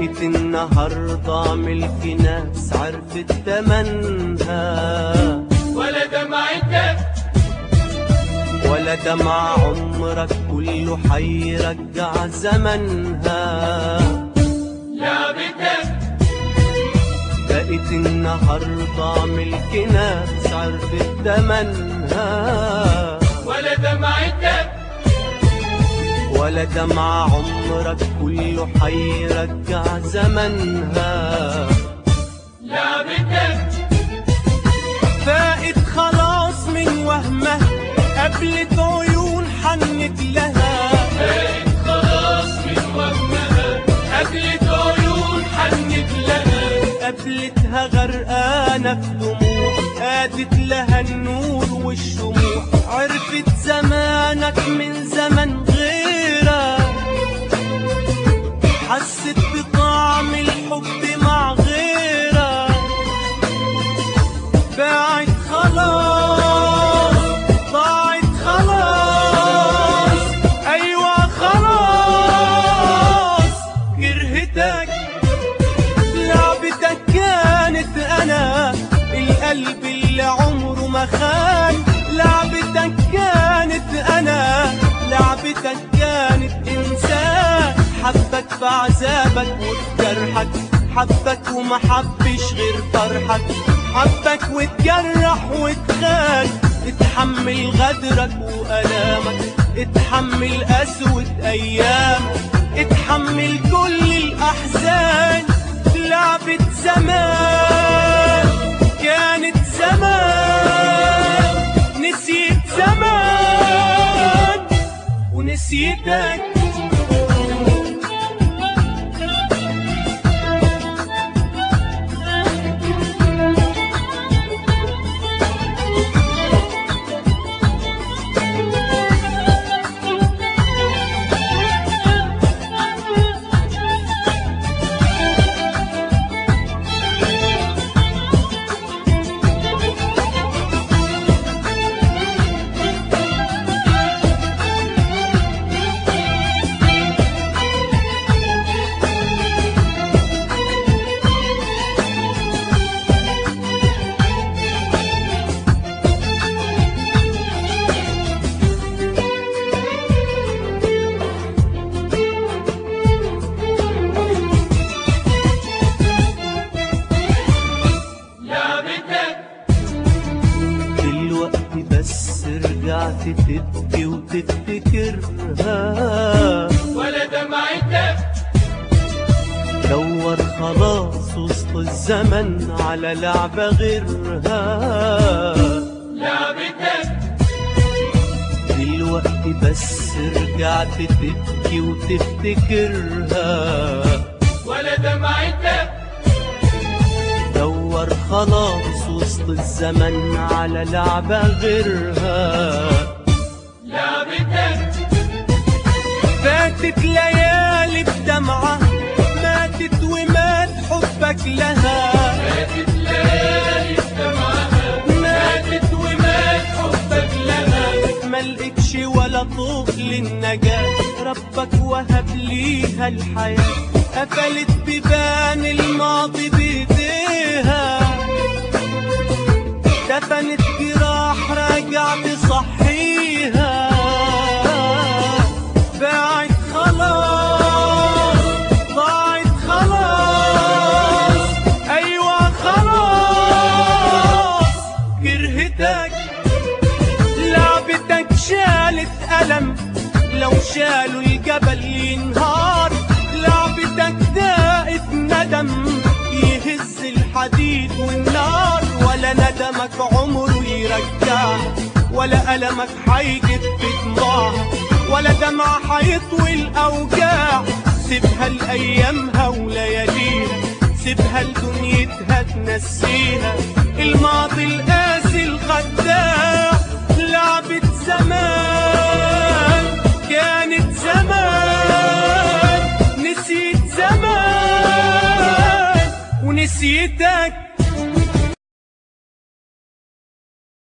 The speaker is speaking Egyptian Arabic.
بقت النهاردة ملك ناس عرفت تمنها ولا دمعتك ولا دمع عمرك كله حيرجع زمنها لعبتك بقت النهاردة ملك ناس عرفت تمنها ولا دمعتك ولا دمع عمرك كله حيرجع زمنها لعبتك فائت خلاص من وهمها قبلت عيون حنت لها بقت خلاص من وهمها قبلت عيون حنت لها قابلتها غرقانة في دموع قادت لها النور والشموع عرفت زمانك من زمن غيرك حست بطعم الحب مع غيرك باعت خلاص ضاعت خلاص ايوه خلاص كرهتك لعبتك كانت انا القلب اللي عمره ما خان لعبتك كانت انا لعبتك كانت انسان حبك في عذابك وفي جرحك حبك وما حبش غير فرحك حبك واتجرح واتخان اتحمل غدرك وألامك اتحمل قسوة أيامك اتحمل كل الأحزان لعبة زمان كانت زمان نسيت زمان ونسيتك لعبتك دلوقتي بس رجعت تبكي وتفتكرها ولا دمعتك دور خلاص وسط الزمن على لعبة غيرها لعبتك دلوقتي بس رجعت تبكي وتفتكرها ولا دمعتك دور خلاص وسط الزمن على لعبة غيرها لعبتك فاتت ليالي بدمعة ماتت ومات حبك لها فاتت ليالي بدمعها ماتت ومات حبك لها ملقتش ولا طوق للنجاة ربك وهب ليها الحياة قفلت بيبان الماضي بإيديها دفنت جراح راجع تصحيها باعت خلاص ضاعت خلاص أيوة خلاص كرهتك لعبتك شالت ألم لو شالوا الجبل ينهار لعبتك داقت ندم يهز الحديد والنار ولا ندمك عمره يرجعها ولا ألمك حيجد في دموعها ولا دمع حيطوي الأوجاع سيبها لأيامها ولياليها سيبها لدنيتها تنسيها الماضي القاسي الخداع لعبة زمان كانت زمان نسيت زمان ونسيتك